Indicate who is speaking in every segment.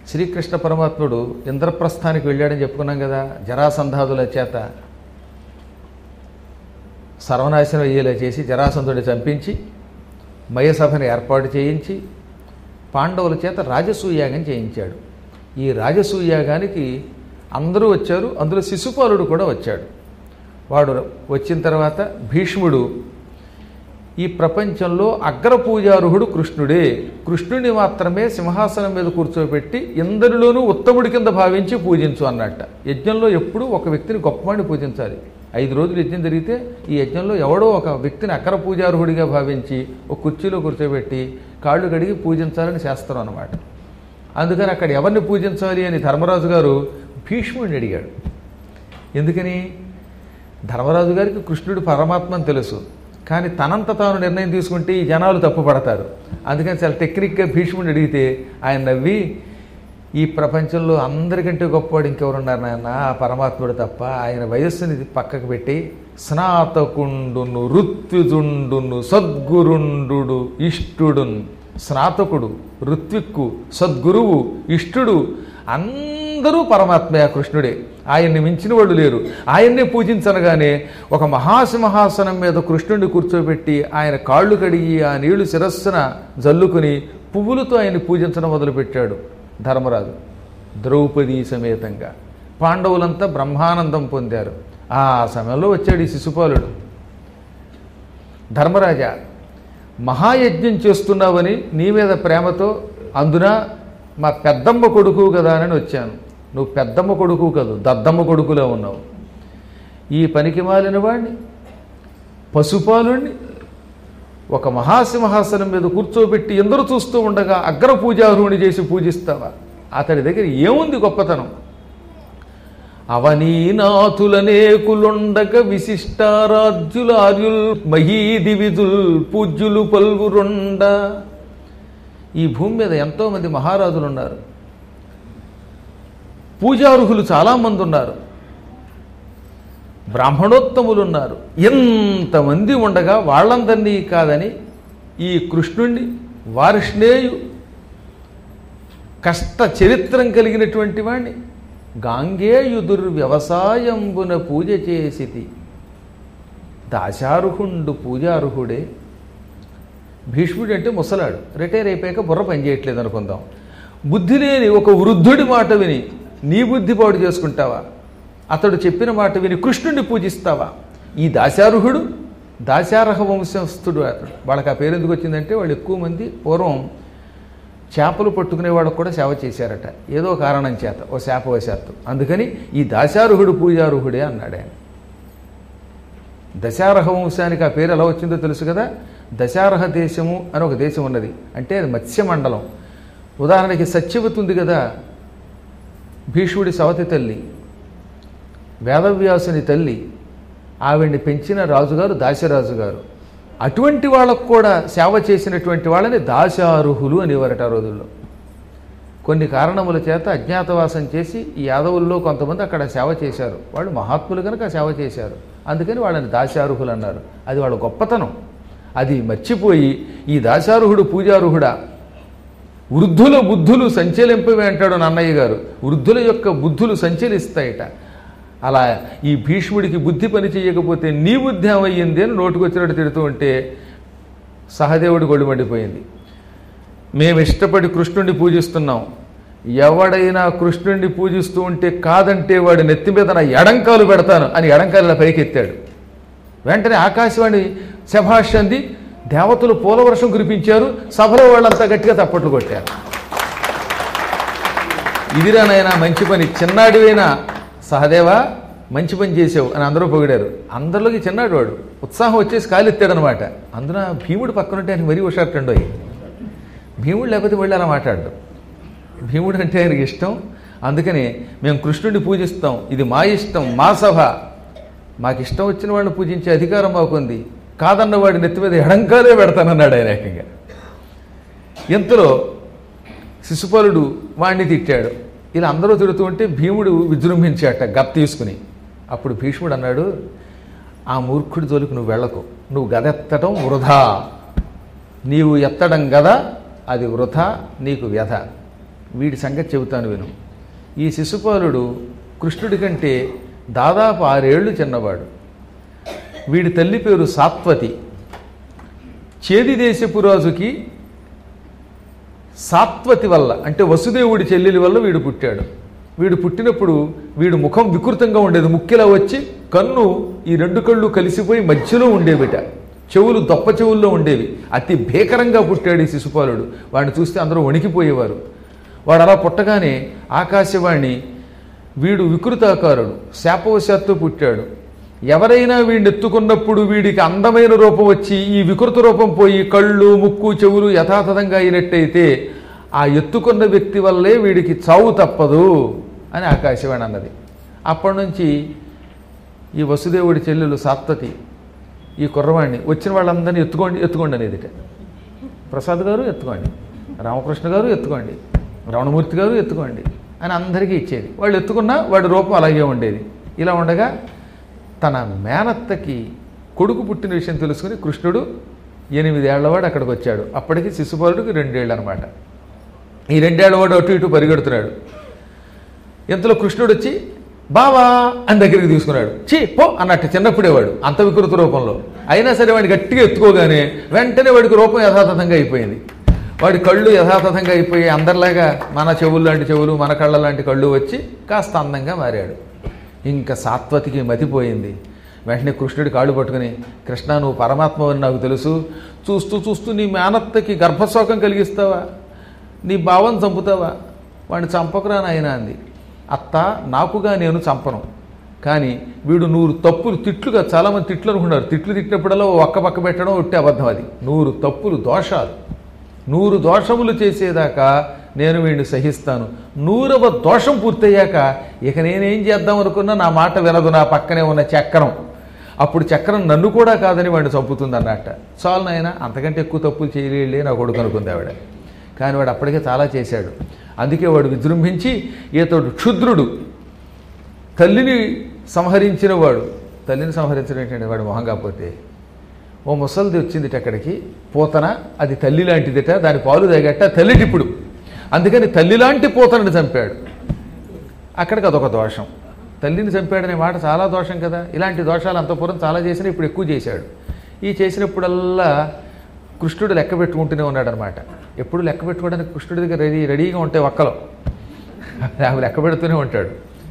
Speaker 1: శ్రీకృష్ణ పరమాత్ముడు ఇంద్రప్రస్థానికి వెళ్ళాడని చెప్పుకున్నాం కదా జరాసంధాదుల చేత సర్వనాశనం అయ్యేలా చేసి జరాసంధుడిని చంపించి మయసభని ఏర్పాటు చేయించి పాండవుల చేత రాజసూయాగం చేయించాడు ఈ రాజసూయాగానికి అందరూ వచ్చారు అందులో శిశుపాలుడు కూడా వచ్చాడు వాడు వచ్చిన తర్వాత భీష్ముడు ఈ ప్రపంచంలో అగ్రపూజారుహుడు కృష్ణుడే కృష్ణుని మాత్రమే సింహాసనం మీద కూర్చోబెట్టి ఇందరిలోనూ ఉత్తముడి కింద భావించి పూజించు అన్నట్ట యజ్ఞంలో ఎప్పుడూ ఒక వ్యక్తిని గొప్పవాడిని పూజించాలి ఐదు రోజులు యజ్ఞం జరిగితే ఈ యజ్ఞంలో ఎవడో ఒక వ్యక్తిని అగ్ర పూజారుహుడిగా భావించి ఒక కుర్చీలో కూర్చోబెట్టి కాళ్ళు కడిగి పూజించాలని శాస్త్రం అన్నమాట అందుకని అక్కడ ఎవరిని పూజించాలి అని ధర్మరాజు గారు భీష్ముడిని అడిగాడు ఎందుకని ధర్మరాజు గారికి కృష్ణుడు పరమాత్మ అని తెలుసు కానీ తనంత తాను నిర్ణయం తీసుకుంటే ఈ జనాలు తప్పుపడతారు అందుకని చాలా టెక్నిక్గా భీష్ముడిని అడిగితే ఆయన నవ్వి ఈ ప్రపంచంలో అందరికంటే గొప్పవాడు ఇంకెవరున్నారు నాయన ఆ పరమాత్ముడు తప్ప ఆయన వయస్సుని పక్కకు పెట్టి స్నాతకుండును ఋత్విజుండును సద్గురుండు ఇష్టుడున్ స్నాతకుడు ఋత్విక్కు సద్గురువు ఇష్టుడు అందరూ పరమాత్మే ఆ కృష్ణుడే ఆయన్ని మించిన వాళ్ళు లేరు ఆయన్నే పూజించనగానే ఒక మహాసింహాసనం మీద కృష్ణుడిని కూర్చోబెట్టి ఆయన కాళ్ళు కడిగి ఆ నీళ్లు శిరస్సున జల్లుకుని పువ్వులతో ఆయన్ని పూజించడం మొదలుపెట్టాడు ధర్మరాజు ద్రౌపదీ సమేతంగా పాండవులంతా బ్రహ్మానందం పొందారు ఆ సమయంలో వచ్చాడు ఈ శిశుపాలుడు ధర్మరాజా మహాయజ్ఞం చేస్తున్నావని నీ మీద ప్రేమతో అందున మా పెద్దమ్మ కొడుకు కదా అని వచ్చాను నువ్వు పెద్దమ్మ కొడుకు కాదు దద్దమ్మ కొడుకులో ఉన్నావు ఈ పనికి మాలిన వాడిని పశుపాలుణ్ణి ఒక మహాసింహాసనం మీద కూర్చోబెట్టి ఎందరూ చూస్తూ ఉండగా అగ్ర పూజారుని చేసి పూజిస్తావా అతడి దగ్గర ఏముంది గొప్పతనం అవనీనాథులనేకులుండగ విశిష్టారాజ్యుల ఆర్యుల్ మహీదివిజుల్ పూజ్యులు పల్వురుండ ఈ భూమి మీద ఎంతోమంది మహారాజులు ఉన్నారు పూజారుహులు చాలామంది ఉన్నారు బ్రాహ్మణోత్తములు ఉన్నారు ఎంతమంది ఉండగా వాళ్ళందరినీ కాదని ఈ కృష్ణుణ్ణి వార్ష్ణేయు కష్ట చరిత్రం కలిగినటువంటి వాణ్ణి గాంగేయుదుర్ వ్యవసాయంబున పూజ చేసితి దాశార్హుండు పూజార్హుడే భీష్ముడు అంటే ముసలాడు రిటైర్ అయిపోయాక బుర్ర పనిచేయట్లేదు అనుకుందాం బుద్ధి లేని ఒక వృద్ధుడి మాట విని నీ బుద్ధి పాడు చేసుకుంటావా అతడు చెప్పిన మాట విని కృష్ణుడిని పూజిస్తావా ఈ దాశార్హుడు దాశార్హ వంశస్థుడు అతడు వాళ్ళకి ఆ పేరు ఎందుకు వచ్చిందంటే వాళ్ళు ఎక్కువ మంది పూర్వం చేపలు పట్టుకునే వాళ్ళకు కూడా సేవ చేశారట ఏదో కారణం చేత ఓ శాపవశాత్తు అందుకని ఈ దాశార్హుడు పూజార్హుడే అన్నాడు ఆయన దశారహ వంశానికి ఆ పేరు ఎలా వచ్చిందో తెలుసు కదా దశారహ దేశము అని ఒక దేశం ఉన్నది అంటే అది మత్స్యమండలం ఉదాహరణకి సత్యవతి ఉంది కదా భీష్ముడి సవతి తల్లి వేదవ్యాసుని తల్లి ఆవిడ్ని పెంచిన రాజుగారు దాశరాజు గారు అటువంటి వాళ్ళకు కూడా సేవ చేసినటువంటి వాళ్ళని దాశారుహులు అనేవారట ఆ రోజుల్లో కొన్ని కారణముల చేత అజ్ఞాతవాసం చేసి ఈ యాదవుల్లో కొంతమంది అక్కడ సేవ చేశారు వాళ్ళు మహాత్ములు కనుక సేవ చేశారు అందుకని వాళ్ళని దాశారుహులు అన్నారు అది వాళ్ళ గొప్పతనం అది మర్చిపోయి ఈ దాశారుహుడు పూజారుహుడా వృద్ధుల బుద్ధులు సంచలింపవే అంటాడు నన్నయ్య గారు వృద్ధుల యొక్క బుద్ధులు సంచలిస్తాయట అలా ఈ భీష్ముడికి బుద్ధి పని చేయకపోతే నీ బుద్ధి ఏమయ్యింది అని నోటుకొచ్చినట్టు తిడుతూ ఉంటే సహదేవుడి గొళ్ళు మండిపోయింది మేము ఇష్టపడి కృష్ణుడిని పూజిస్తున్నాం ఎవడైనా కృష్ణుడిని పూజిస్తూ ఉంటే కాదంటే వాడి నెత్తి మీద నా ఎడంకాలు పెడతాను అని ఎడంకాలు ఇలా పైకెత్తాడు వెంటనే ఆకాశవాణి శభాష్ అంది దేవతలు పూలవర్షం కురిపించారు సభలో వాళ్ళంతా గట్టిగా తప్పట్లు కొట్టారు ఇదిరానైనా మంచి పని చిన్నాడివైనా సహదేవా మంచి పని చేసావు అని అందరూ పొగిడారు అందరిలోకి చిన్నాడు వాడు ఉత్సాహం వచ్చేసి కాలెత్తాడు అనమాట అందున భీముడు పక్కనుంటే ఆయనకి మరీ హుషారుటండో భీముడు లేకపోతే వెళ్ళి అలా మాట్లాడు భీముడు అంటే ఆయనకి ఇష్టం అందుకని మేము కృష్ణుడిని పూజిస్తాం ఇది మా ఇష్టం మా సభ మాకు ఇష్టం వచ్చిన వాళ్ళని పూజించే అధికారం మాకుంది కాదన్న వాడి నెత్తి మీద ఎడంకాలే పెడతానన్నాడు ఆయన ఏకంగా ఇంతలో శిశుపాలుడు వాణ్ణి తిట్టాడు ఇలా అందరూ తిడుతూ ఉంటే భీముడు విజృంభించాట గప్ తీసుకుని అప్పుడు భీష్ముడు అన్నాడు ఆ మూర్ఖుడి జోలికి నువ్వు వెళ్ళకు నువ్వు గదెత్తడం వృధా నీవు ఎత్తడం గద అది వృధా నీకు వ్యధ వీడి సంగతి చెబుతాను విను ఈ శిశుపాలుడు కృష్ణుడి కంటే దాదాపు ఆరేళ్లు చిన్నవాడు వీడి తల్లి పేరు సాత్వతి చేది దేశపు రాజుకి సాత్వతి వల్ల అంటే వసుదేవుడి చెల్లెలి వల్ల వీడు పుట్టాడు వీడు పుట్టినప్పుడు వీడు ముఖం వికృతంగా ఉండేది ముక్కిలా వచ్చి కన్ను ఈ రెండు కళ్ళు కలిసిపోయి మధ్యలో ఉండేవిట చెవులు దొప్ప చెవుల్లో ఉండేవి అతి భీకరంగా పుట్టాడు ఈ శిశుపాలుడు వాడిని చూస్తే అందరూ వణికిపోయేవారు వాడు అలా పుట్టగానే ఆకాశవాణి వీడు వికృతాకారుడు శాపవశాత్తు పుట్టాడు ఎవరైనా వీడిని ఎత్తుకున్నప్పుడు వీడికి అందమైన రూపం వచ్చి ఈ వికృత రూపం పోయి కళ్ళు ముక్కు చెవులు యథాతథంగా అయినట్టయితే ఆ ఎత్తుకున్న వ్యక్తి వల్లే వీడికి చావు తప్పదు అని ఆకాశవాణి అన్నది అప్పటి నుంచి ఈ వసుదేవుడి చెల్లెలు సాత్వతి ఈ కుర్రవాణ్ణి వచ్చిన వాళ్ళందరినీ ఎత్తుకోండి ఎత్తుకోండి అనేదిట ప్రసాద్ గారు ఎత్తుకోండి రామకృష్ణ గారు ఎత్తుకోండి రమణమూర్తి గారు ఎత్తుకోండి అని అందరికీ ఇచ్చేది వాళ్ళు ఎత్తుకున్నా వాడి రూపం అలాగే ఉండేది ఇలా ఉండగా తన మేనత్తకి కొడుకు పుట్టిన విషయం తెలుసుకుని కృష్ణుడు ఎనిమిదేళ్లవాడు అక్కడికి వచ్చాడు అప్పటికి శిశుపాలుడికి రెండేళ్ళు అనమాట ఈ రెండేళ్లవాడు అటు ఇటు పరిగెడుతున్నాడు ఇంతలో కృష్ణుడు వచ్చి బావా అని దగ్గరికి తీసుకున్నాడు చీ పో అన్నట్టు చిన్నప్పుడే వాడు అంత వికృత రూపంలో అయినా సరే వాడిని గట్టిగా ఎత్తుకోగానే వెంటనే వాడికి రూపం యథాతథంగా అయిపోయింది వాడి కళ్ళు యథాతథంగా అయిపోయి అందరిలాగా మన చెవులు లాంటి చెవులు మన కళ్ళ లాంటి కళ్ళు వచ్చి కాస్త అందంగా మారాడు ఇంకా సాత్వతికి మతిపోయింది వెంటనే కృష్ణుడి కాళ్ళు పట్టుకుని కృష్ణ నువ్వు పరమాత్మ అని నాకు తెలుసు చూస్తూ చూస్తూ నీ మేనత్తకి గర్భశోకం కలిగిస్తావా నీ భావం చంపుతావా వాడిని చంపకురా నాయన అంది అత్త నాకుగా నేను చంపను కానీ వీడు నూరు తప్పులు తిట్లుగా చాలామంది తిట్లు అనుకున్నారు తిట్లు తిట్టినప్పుడల్లా ఓ ఒక్క పక్క పెట్టడం ఒట్టి అబద్ధం అది నూరు తప్పులు దోషాలు నూరు దోషములు చేసేదాకా నేను వీడిని సహిస్తాను నూరవ దోషం పూర్తయ్యాక ఇక నేనేం చేద్దాం అనుకున్నా నా మాట వినదు నా పక్కనే ఉన్న చక్రం అప్పుడు చక్రం నన్ను కూడా కాదని వాడిని చంపుతుంది అన్నట్ట చాలు నాయన అంతకంటే ఎక్కువ తప్పులు చేయలేళ్ళే నా కొడుకు అనుకుంది ఆవిడ కానీ వాడు అప్పటికే చాలా చేశాడు అందుకే వాడు విజృంభించి ఈతడు క్షుద్రుడు తల్లిని సంహరించిన వాడు తల్లిని సంహరించడం ఏంటంటే వాడు మొహం కాకపోతే ఓ ముసలిది వచ్చిందిట అక్కడికి పూతన అది తల్లి లాంటిదిట దాని పాలు తాగట్ట తల్లిటిప్పుడు అందుకని తల్లి లాంటి పూతనని చంపాడు అక్కడికి అదొక దోషం తల్లిని చంపాడనే మాట చాలా దోషం కదా ఇలాంటి దోషాలు అంతపురం చాలా చేసినా ఇప్పుడు ఎక్కువ చేశాడు ఈ చేసినప్పుడల్లా కృష్ణుడు లెక్క పెట్టుకుంటూనే ఉన్నాడనమాట ఎప్పుడు లెక్క పెట్టుకోవడానికి కృష్ణుడి దగ్గర రెడీ రెడీగా ఉంటాయి ఒక్కలో అవి లెక్క పెడుతూనే ఉంటాడు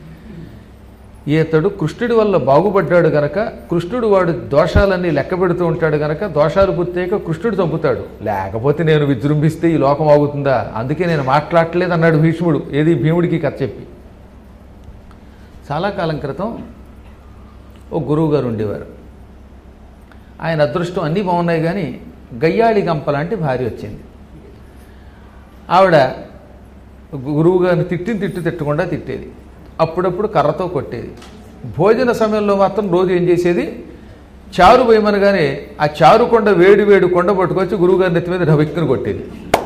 Speaker 1: ఈతడు కృష్ణుడి వల్ల బాగుపడ్డాడు గనక కృష్ణుడు వాడు దోషాలన్నీ లెక్క పెడుతూ ఉంటాడు గనక దోషాలు పూర్తయ్యాక కృష్ణుడు చంపుతాడు లేకపోతే నేను విజృంభిస్తే ఈ లోకం ఆగుతుందా అందుకే నేను మాట్లాడలేదు అన్నాడు భీష్ముడు ఏది భీముడికి కథ చెప్పి చాలా కాలం క్రితం ఓ గురువు గారు ఉండేవారు ఆయన అదృష్టం అన్నీ బాగున్నాయి కానీ గయ్యాళి గంప లాంటి భార్య వచ్చింది ఆవిడ గురువు గారిని తిట్టిన తిట్టు తిట్టకుండా తిట్టేది అప్పుడప్పుడు కర్రతో కొట్టేది భోజన సమయంలో మాత్రం రోజు ఏం చేసేది చారు వేయమనగానే ఆ చారు కొండ వేడి వేడి కొండ పట్టుకొచ్చి గురువుగారి నెత్తి మీద ఢబెక్కుని కొట్టేది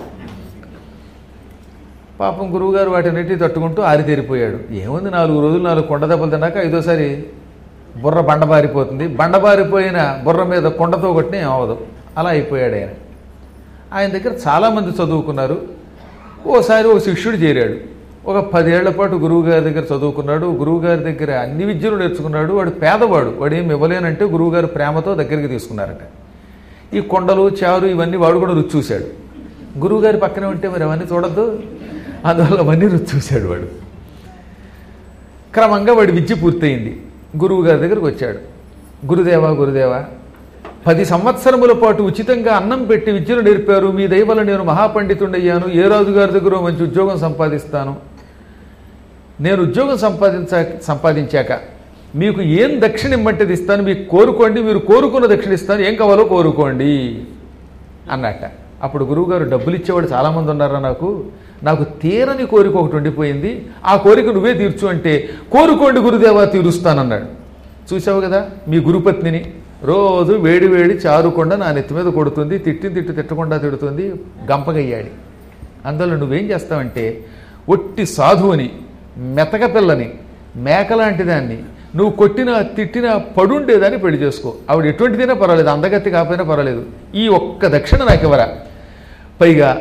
Speaker 1: పాపం గురువుగారు వాటినన్నిటి తట్టుకుంటూ ఆరితేరిపోయాడు ఏముంది నాలుగు రోజులు నాలుగు కొండ దెబ్బలు తిన్నాక ఐదోసారి బుర్ర బండబారిపోతుంది బండబారిపోయిన బుర్ర మీద కొండతో కొట్టిన ఏమవదు అలా అయిపోయాడు ఆయన ఆయన దగ్గర చాలామంది చదువుకున్నారు ఓసారి ఒక శిష్యుడు చేరాడు ఒక పదేళ్ల పాటు గురువుగారి దగ్గర చదువుకున్నాడు గురువుగారి దగ్గర అన్ని విద్యలు నేర్చుకున్నాడు వాడు పేదవాడు వాడు ఏం ఇవ్వలేనంటే గురువుగారు ప్రేమతో దగ్గరికి తీసుకున్నారట ఈ కొండలు చారు ఇవన్నీ వాడు కూడా రుచి చూశాడు గురువుగారి పక్కనే ఉంటే మరి అవన్నీ చూడొద్దు అందువల్ల అవన్నీ రుచి చూశాడు వాడు క్రమంగా వాడి విద్య పూర్తయింది గురువు గారి దగ్గరికి వచ్చాడు గురుదేవా గురుదేవా పది సంవత్సరముల పాటు ఉచితంగా అన్నం పెట్టి విద్యను నేర్పారు మీ దయవల్ల నేను మహాపండితుడయ్యాను ఏ రాజు గారి దగ్గర మంచి ఉద్యోగం సంపాదిస్తాను నేను ఉద్యోగం సంపాదించ సంపాదించాక మీకు ఏం దక్షిణ ఇమ్మంటే ఇస్తాను మీకు కోరుకోండి మీరు కోరుకున్న దక్షిణ ఇస్తాను ఏం కావాలో కోరుకోండి అన్నట్ట అప్పుడు గురువుగారు డబ్బులు ఇచ్చేవాడు చాలామంది ఉన్నారా నాకు నాకు తీరని కోరిక ఒకటి ఉండిపోయింది ఆ కోరిక నువ్వే తీర్చు అంటే కోరుకోండి గురుదేవా తీరుస్తానన్నాడు చూసావు కదా మీ గురుపత్నిని రోజు వేడి వేడి చారుకొండ నా నెత్తి మీద కొడుతుంది తిట్టిన తిట్టు తిట్టకుండా తిడుతుంది గంపగయ్యాడి అందులో నువ్వేం చేస్తావంటే ఒట్టి సాధువుని మెతక పిల్లని మేకలాంటి దాన్ని నువ్వు కొట్టిన తిట్టిన పడుండేదాన్ని పెళ్లి చేసుకో ఆవిడ ఎటువంటిదైనా పర్వాలేదు అందగత్తి కాకపోయినా పర్వాలేదు ఈ ఒక్క దక్షిణ నాకు ఇవ్వరా పైగా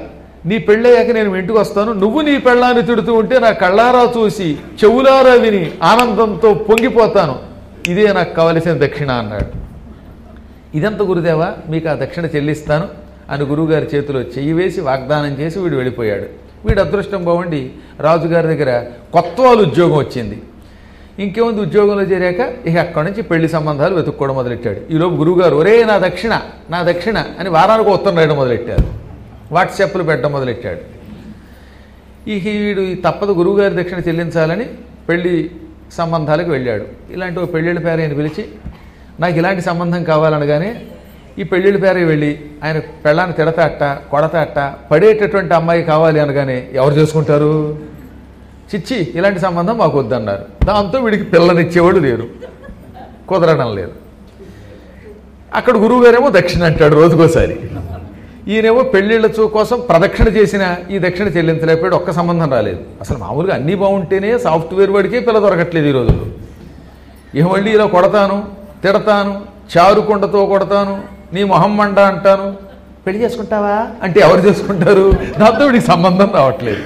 Speaker 1: నీ పెళ్ళయ్యాక నేను మీ ఇంటికి వస్తాను నువ్వు నీ పెళ్ళాన్ని తిడుతూ ఉంటే నా కళ్ళారా చూసి చెవులారా విని ఆనందంతో పొంగిపోతాను ఇదే నాకు కావలసిన దక్షిణ అన్నాడు ఇదంత గురుదేవా మీకు ఆ దక్షిణ చెల్లిస్తాను అని గురువుగారి చేతిలో చెయ్యి వేసి వాగ్దానం చేసి వీడు వెళ్ళిపోయాడు వీడు అదృష్టం బాగుండి రాజుగారి దగ్గర కొత్త వాళ్ళు ఉద్యోగం వచ్చింది ఇంకేముంది ఉద్యోగంలో చేరాక ఇక అక్కడి నుంచి పెళ్లి సంబంధాలు వెతుక్కోవడం మొదలెట్టాడు ఈలోపు గురువుగారు ఒరే నా దక్షిణ నా దక్షిణ అని వారానికి ఉత్తరం రాయడం మొదలెట్టారు వాట్సాప్లు పెట్టడం మొదలెట్టాడు ఈ వీడు ఈ తప్పదు గురువుగారి దక్షిణ చెల్లించాలని పెళ్లి సంబంధాలకు వెళ్ళాడు ఇలాంటి ఒక పెళ్ళిళ్ళ పేర ఆయన పిలిచి నాకు ఇలాంటి సంబంధం కావాలనగానే ఈ పెళ్ళిళ్ళ పేర వెళ్ళి ఆయన పెళ్ళాన్ని తిడతాట కొడతాట పడేటటువంటి అమ్మాయి కావాలి అనగానే ఎవరు చేసుకుంటారు చిచ్చి ఇలాంటి సంబంధం మాకు వద్దన్నారు దాంతో వీడికి పిల్లనిచ్చేవాడు లేరు కుదరడం లేదు అక్కడ గురువుగారేమో దక్షిణ అంటాడు రోజుకోసారి ఈయనేమో పెళ్ళిళ్ళ చూ కోసం ప్రదక్షిణ చేసిన ఈ దక్షిణ చెల్లించలేకపోయాడు ఒక్క సంబంధం రాలేదు అసలు మామూలుగా అన్నీ బాగుంటేనే సాఫ్ట్వేర్ వాడికే పిల్ల దొరకట్లేదు ఈ రోజుల్లో ఇక మళ్ళీ ఇలా కొడతాను తిడతాను చారుకుండతో కొడతాను నీ మొహం మండ అంటాను పెళ్లి చేసుకుంటావా అంటే ఎవరు చేసుకుంటారు దాంతో వీడికి సంబంధం రావట్లేదు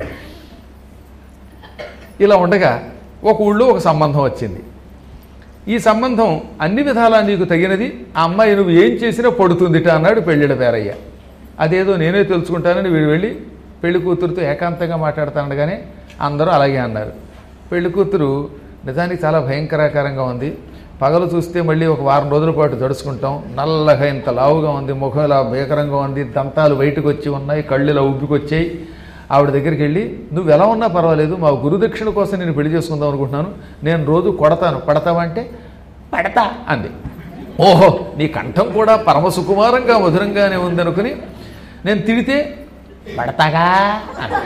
Speaker 1: ఇలా ఉండగా ఒక ఊళ్ళో ఒక సంబంధం వచ్చింది ఈ సంబంధం అన్ని విధాలా నీకు తగినది ఆ అమ్మాయి నువ్వు ఏం చేసినా పడుతుందిట అన్నాడు పెళ్ళిళ్ళ పేరయ్య అదేదో నేనే తెలుసుకుంటానని వీడు వెళ్ళి పెళ్లి కూతురుతో ఏకాంతంగా మాట్లాడతానగానే అందరూ అలాగే అన్నారు పెళ్లి కూతురు నిజానికి చాలా భయంకరాకారంగా ఉంది పగలు చూస్తే మళ్ళీ ఒక వారం రోజుల పాటు తడుచుకుంటాం నల్లగా ఇంత లావుగా ఉంది ముఖం ఇలా భీకరంగా ఉంది దంతాలు బయటకు వచ్చి ఉన్నాయి కళ్ళు ఇలా ఉబ్బికొచ్చాయి ఆవిడ దగ్గరికి వెళ్ళి నువ్వు ఎలా ఉన్నా పర్వాలేదు మా గురుదక్షిణ కోసం నేను పెళ్లి చేసుకుందాం అనుకుంటున్నాను నేను రోజు కొడతాను పడతావా అంటే పడతా అంది ఓహో నీ కంఠం కూడా పరమ సుకుమారంగా మధురంగానే ఉంది అనుకుని నేను తిడితే పడతాగా అంది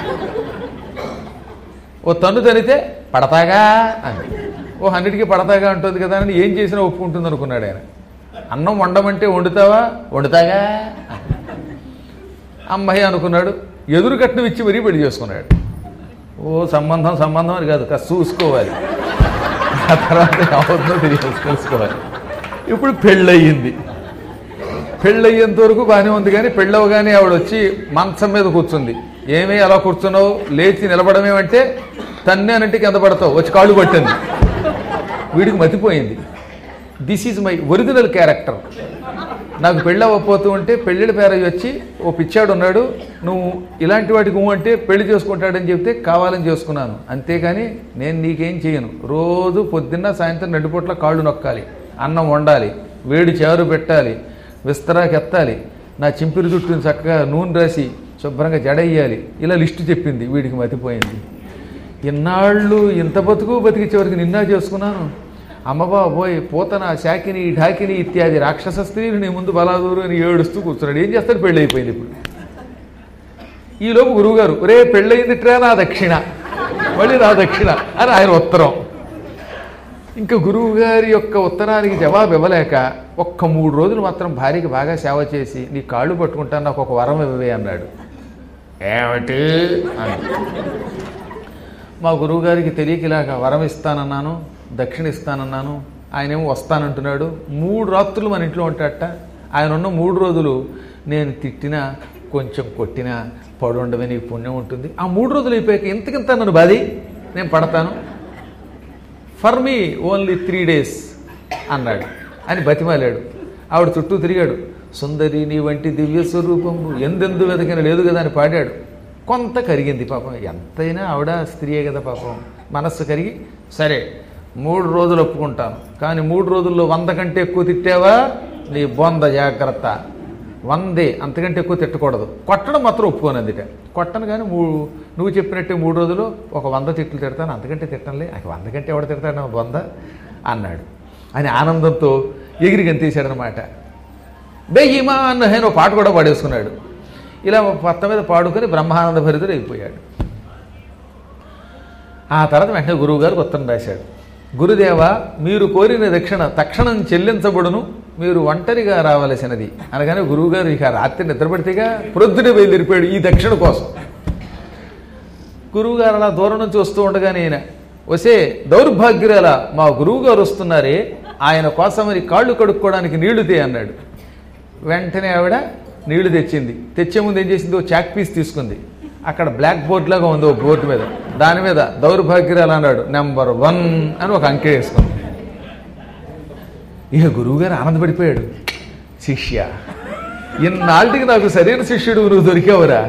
Speaker 1: ఓ తన్ను తనితే పడతాగా అంది ఓ అన్నిటికీ పడతాగా అంటుంది కదా అని ఏం చేసినా ఒప్పుకుంటుంది అనుకున్నాడు ఆయన అన్నం వండమంటే వండుతావా వండుతాగా అంది. అమ్మాయి అనుకున్నాడు ఎదురు కట్నం ఇచ్చి మరీ పెళ్లి చేసుకున్నాడు ఓ సంబంధం సంబంధం అని కాదు కాస్త చూసుకోవాలి ఆ తర్వాత ఏమవుతుందో తెలియదు తెలుసుకోవాలి ఇప్పుడు పెళ్ళయింది పెళ్ళయ్యేంత వరకు బాగానే ఉంది కానీ పెళ్ళవగానే ఆవిడ వచ్చి మంచం మీద కూర్చుంది ఏమీ అలా కూర్చున్నావు లేచి నిలబడమేమంటే తన్నేనంటే కింద పడతావు వచ్చి కాళ్ళు పట్టింది వీడికి మతిపోయింది this is my original character నాకు పెళ్ళి అవ్వకపోతూ ఉంటే పెళ్ళిళ్ళ పేరయ్య వచ్చి ఓ పిచ్చాడు ఉన్నాడు నువ్వు ఇలాంటి వాటికి ఊ అంటే పెళ్లి చేసుకుంటాడని చెప్తే కావాలని చేసుకున్నాను అంతేగాని నేను నీకేం చేయను రోజు పొద్దున్న సాయంత్రం రెండు పూట్ల కాళ్ళు నొక్కాలి అన్నం వండాలి వేడి చారు పెట్టాలి విస్తరాకి ఎత్తాలి నా చింపిరి జుట్టుని చక్కగా నూనె రాసి శుభ్రంగా జడయ్యాలి ఇలా లిస్టు చెప్పింది వీడికి మతిపోయింది ఇన్నాళ్ళు ఇంత బతుకు బతికి చివరికి నిన్నా చేసుకున్నాను అమ్మబాబోయ్ పోతన శాకిని ఢాకిని ఇత్యాది రాక్షస స్త్రీలు నీ ముందు బలాదూరు అని ఏడుస్తూ కూర్చున్నాడు ఏం చేస్తాడు పెళ్ళి అయిపోయింది ఇప్పుడు ఈలోపు గురువుగారు ఒరే పెళ్ళయిందిట్రా నా దక్షిణ మళ్ళీ నా దక్షిణ అని ఆయన ఉత్తరం ఇంకా గురువు గారి యొక్క ఉత్తరానికి జవాబు ఇవ్వలేక ఒక్క మూడు రోజులు మాత్రం భార్యకి బాగా సేవ చేసి నీ కాళ్ళు పట్టుకుంటాను నాకు ఒక వరం ఇవ్వవే అన్నాడు ఏమిటి అని మా గురువుగారికి తెలియక ఇలాగ వరం ఇస్తానన్నాను దక్షిణ ఇస్తానన్నాను ఆయనేమో వస్తానంటున్నాడు మూడు రాత్రులు మన ఇంట్లో ఉంటాడట ఆయన ఉన్న మూడు రోజులు నేను తిట్టినా కొంచెం కొట్టినా పడుండవే నీకు పుణ్యం ఉంటుంది ఆ మూడు రోజులు అయిపోయాక ఇంతకింత నన్ను బాధి నేను పడతాను for me only three days అన్నాడు అని బతిమాలాడు ఆవిడ చుట్టూ తిరిగాడు సుందరి నీ వంటి దివ్య స్వరూపము ఎందెందు వెతకిన లేదు కదా అని పాడాడు కొంత కరిగింది పాపం ఎంతైనా ఆవిడ స్త్రీయే కదా పాపం మనస్సు కరిగి సరే మూడు రోజులు ఒప్పుకుంటాను కానీ మూడు రోజుల్లో వంద కంటే ఎక్కువ తిట్టావా నీ బొంద జాగ్రత్త వందే అంతకంటే ఎక్కువ తిట్టకూడదు కొట్టడం మాత్రం ఒప్పుకోనందిట కొట్టను కానీ మూడు నువ్వు చెప్పినట్టే మూడు రోజులు ఒక వంద తిట్లు తిడతాను అంతకంటే తిట్టంలే నాకు వంద కంటే ఎవడ తిడతాడు వంద అన్నాడు అని ఆనందంతో ఎగిరి గంతేశాడనమాట బెయ్యిమా అన్న ఆయన ఒక పాట కూడా పాడేసుకున్నాడు ఇలా పత్త మీద పాడుకొని బ్రహ్మానంద భరితుడు అయిపోయాడు ఆ తర్వాత వెంటనే గురువు గారికి ఉత్తరం రాశాడు గురుదేవ మీరు కోరిన దక్షిణ తక్షణం చెల్లించబడును మీరు ఒంటరిగా రావలసినది అనగానే గురువుగారు ఇక రాత్రి నిద్రపడితేగా ప్రొద్దునే బయలుదేరిపోయాడు ఈ దక్షిణ కోసం గురువుగారు అలా దూరం నుంచి వస్తూ ఉండగానే ఈయన వసే దౌర్భాగ్యురాల మా గురువు గారు వస్తున్నారే ఆయన కోసమని కాళ్ళు కడుక్కోవడానికి నీళ్లు తే అన్నాడు వెంటనే ఆవిడ నీళ్లు తెచ్చింది తెచ్చే ముందు ఏం చేసింది ఓ చాక్ పీస్ తీసుకుంది అక్కడ బ్లాక్ బోర్డ్ లాగా ఉంది ఓ బోర్డు మీద దాని మీద దౌర్భాగ్యరాలు అన్నాడు నెంబర్ వన్ అని ఒక అంకె వేసుకుంది ఇక గురువుగారు ఆనందపడిపోయాడు శిష్య ఇన్నాళ్ళకి నాకు సరైన శిష్యుడు నువ్వు దొరికావురా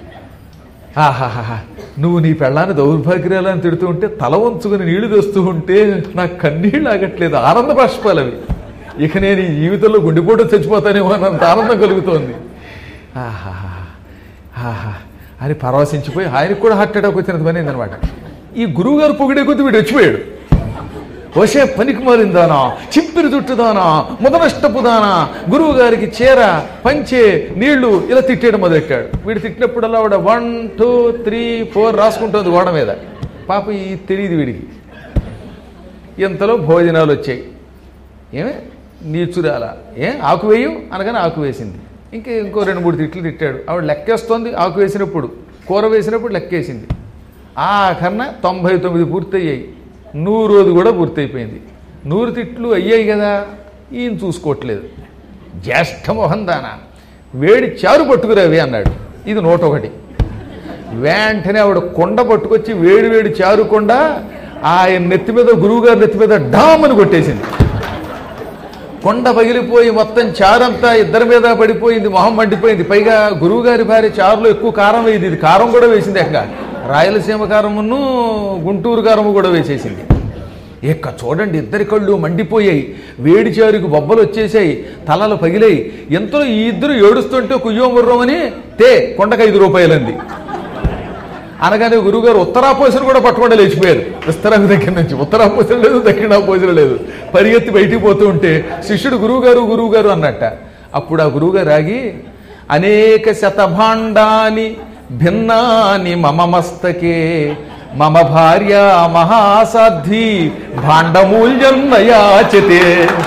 Speaker 1: ఆహాహా నువ్వు నీ పెళ్ళాన్ని దౌర్భాగ్యాలని తిడుతూ ఉంటే తల వంచుకుని నీళ్లు తెస్తూ ఉంటే నాకు కన్నీళ్ళు ఆగట్లేదు ఆనంద బాష్పాలు అవి ఇక నేను ఈ జీవితంలో గుండెపోటు చచ్చిపోతానేమో అన్నంత ఆనందం కలుగుతోంది ఆహాహా ఆహా అని పరవశించిపోయి ఆయనకు కూడా హార్ట్ అటాక్ వచ్చినంత పని అయిందనమాట ఈ గురువుగారు పొగిడే కొద్ది వీడు వచ్చిపోయాడు వసే పనికి మారిందానా చింపిరి చుట్టుదానా ముదనష్టపు దానా గురువు గారికి చీర పంచే నీళ్లు ఇలా తిట్టేయడం మొదలెట్టాడు వీడు తిట్టినప్పుడల్లా ఆవిడ వన్ టూ త్రీ ఫోర్ రాసుకుంటుంది గోడ మీద పాప ఈ తెలియదు వీడికి ఇంతలో భోజనాలు వచ్చాయి ఏమే నీచురాల ఏ ఆకు వేయు అనగానే ఆకు వేసింది ఇంకే ఇంకో రెండు మూడు తిట్లు తిట్టాడు ఆవిడ లెక్కేస్తోంది ఆకు వేసినప్పుడు కూర వేసినప్పుడు లెక్కేసింది ఆ కన్నా తొంభై తొమ్మిది పూర్తయ్యాయి నూరోది కూడా పూర్తయిపోయింది నూరు తిట్లు అయ్యాయి కదా ఈయన చూసుకోవట్లేదు జ్యేష్ఠ మొహం దానా వేడి చారు పట్టుకురావి అన్నాడు ఇది నూట ఒకటి వెంటనే ఆవిడ కొండ పట్టుకొచ్చి వేడి వేడి చారు కొండ ఆయన నెత్తి మీద గురువుగారి నెత్తి మీద డామ్ అని కొట్టేసింది కొండ పగిలిపోయి మొత్తం చారంతా ఇద్దరి మీద పడిపోయింది మొహం మండిపోయింది పైగా గురువుగారి భార్య చారులో ఎక్కువ కారం వేయింది ఇది కారం కూడా వేసింది ఎక్క రాయలసీమ కారమును గుంటూరు కారము కూడా వేసేసింది ఎక్క చూడండి ఇద్దరి కళ్ళు మండిపోయాయి వేడి చారుకు బొబ్బలు వచ్చేసాయి తలలు పగిలాయి ఎంతలో ఈ ఇద్దరు ఏడుస్తుంటే కుయ్యం ముర్రమని తే కొండకు ఐదు రూపాయలంది అనగానే గురువుగారు ఉత్తరాపోసన కూడా పట్టుకుండా లేచిపోయారు విస్తరాకు దగ్గర నుంచి ఉత్తరాపోసన లేదు దక్షిణాపోసన లేదు పరిగెత్తి బయటికి పోతూ ఉంటే శిష్యుడు గురువుగారు గురువుగారు అన్నట్ట అప్పుడు ఆ గురువుగారు ఆగి అనేక శతభాండాని భిన్నాని మమ మస్తకే మమ భార్య మహాసాధ్వి భాండమూల్యం నయాచతే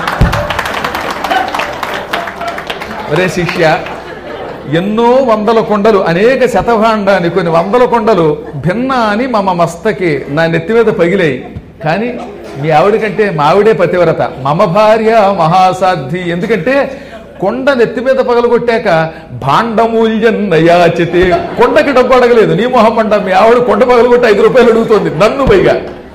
Speaker 1: ఒరే శిష్య ఎన్నో వందల కొండలు అనేక శతభాండాన్ని కొన్ని వందల కొండలు భిన్న అని మమ మస్తకి నా నెత్తి మీద పగిలాయి కానీ మీ ఆవిడ కంటే మా ఆవిడే పతివ్రత మమ భార్య మహాసాధ్వి ఎందుకంటే కొండ నెత్తి మీద పగలగొట్టాక భాండమూల్యం నయాచితే కొండకి డబ్బు అడగలేదు నీ మొహం పండ మీ ఆవిడ కొండ పగలగొట్టి ఐదు రూపాయలు అడుగుతోంది నన్ను పైగా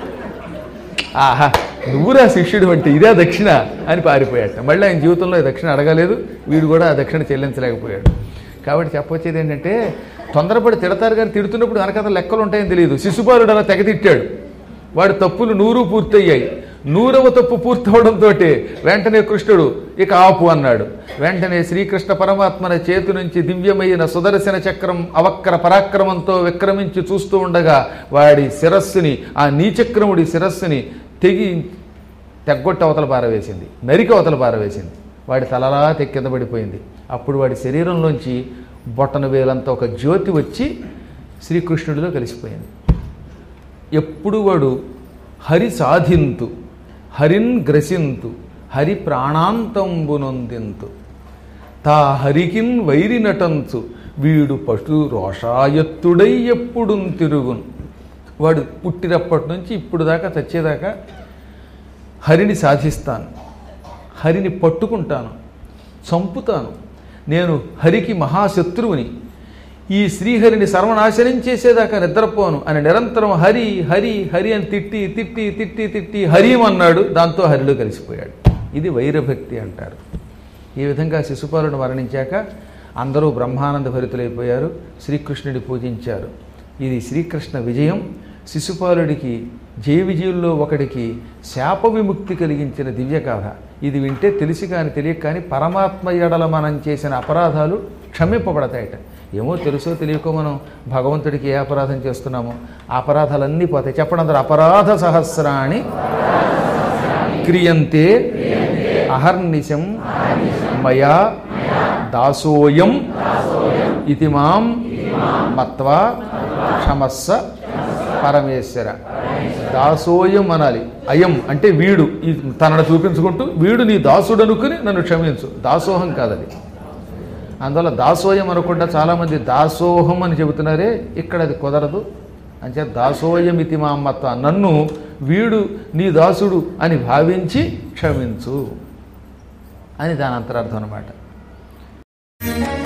Speaker 1: ఆహా నువ్వురా శిష్యుడు అంటే ఇదే దక్షిణ అని పారిపోయాట మళ్ళీ ఆయన జీవితంలో ఈ దక్షిణ అడగలేదు వీడు కూడా ఆ దక్షిణ చెల్లించలేకపోయాడు కాబట్టి చెప్పొచ్చేది ఏంటంటే తొందరపడి తిడతారు కానీ తిడుతున్నప్పుడు వెనకాల లెక్కలు ఉంటాయని తెలియదు శిశుపాలుడు అలా తెగ తిట్టాడు వాడి తప్పులు నూరు పూర్తయ్యాయి నూరవ తప్పు పూర్తవడంతో వెంటనే కృష్ణుడు ఇక ఆపు అన్నాడు వెంటనే శ్రీకృష్ణ పరమాత్మన చేతి నుంచి దివ్యమైన సుదర్శన చక్రం అవక్ర పరాక్రమంతో విక్రమించి చూస్తూ ఉండగా వాడి శిరస్సుని ఆ నీచక్రముడి శిరస్సుని తెగి తెగ్గొట్టి అవతల పారవేసింది నరికి అవతల పారవేసింది వాడి తలలా తెక్కింద పడిపోయింది అప్పుడు వాడి శరీరంలోంచి బొట్టన వేలంత ఒక జ్యోతి వచ్చి శ్రీకృష్ణుడిలో కలిసిపోయింది ఎప్పుడు వాడు హరి సాధింతు హరిన్ గ్రసింతు హరి ప్రాణాంతంబునొందింతు తా హరికిన్ వైరి నటంచు వీడు పశు రోషాయత్తుడై ఎప్పుడు తిరుగును వాడు పుట్టినప్పటి నుంచి ఇప్పుడు దాకా చచ్చేదాకా హరిని సాధిస్తాను హరిని పట్టుకుంటాను చంపుతాను నేను హరికి మహాశత్రువుని ఈ శ్రీహరిని సర్వనాశనం చేసేదాకా నిద్రపోను అని నిరంతరం హరి హరి హరి అని తిట్టి తిట్టి తిట్టి తిట్టి హరిం అన్నాడు దాంతో హరిలో కలిసిపోయాడు ఇది వైరభక్తి అంటారు ఈ విధంగా శిశుపాలుడు మరణించాక అందరూ బ్రహ్మానంద భరితులైపోయారు శ్రీకృష్ణుడి పూజించారు ఇది శ్రీకృష్ణ విజయం శిశుపాలుడికి జయ విజయుల్లో ఒకడికి శాప విముక్తి కలిగించిన దివ్యగాథ ఇది వింటే తెలిసి కాని తెలియక కానీ పరమాత్మ ఎడల మనం చేసిన అపరాధాలు క్షమింపబడతాయట ఏమో తెలుసో తెలియకో మనం భగవంతుడికి ఏ అపరాధం చేస్తున్నామో ఆ అపరాధాలన్నీ పోతాయి చెప్పడం అందరూ అపరాధ సహస్రాన్ని క్రియంతే అహర్నిశం మయా దాసోయం ఇది మాం మత్వా క్షమస్స పరమేశ్వర దాసోయం అనాలి అయం అంటే వీడు ఈ తనను చూపించుకుంటూ వీడు నీ దాసుడు అనుకుని నన్ను క్షమించు దాసోహం కాదది అందువల్ల దాసోయం అనకుండా చాలామంది దాసోహం అని చెబుతున్నారే ఇక్కడ అది కుదరదు అంచే దాసోయం ఇతి మా మత్వ నన్ను వీడు నీ దాసుడు అని భావించి క్షమించు అని దాని అంతరార్థం అనమాట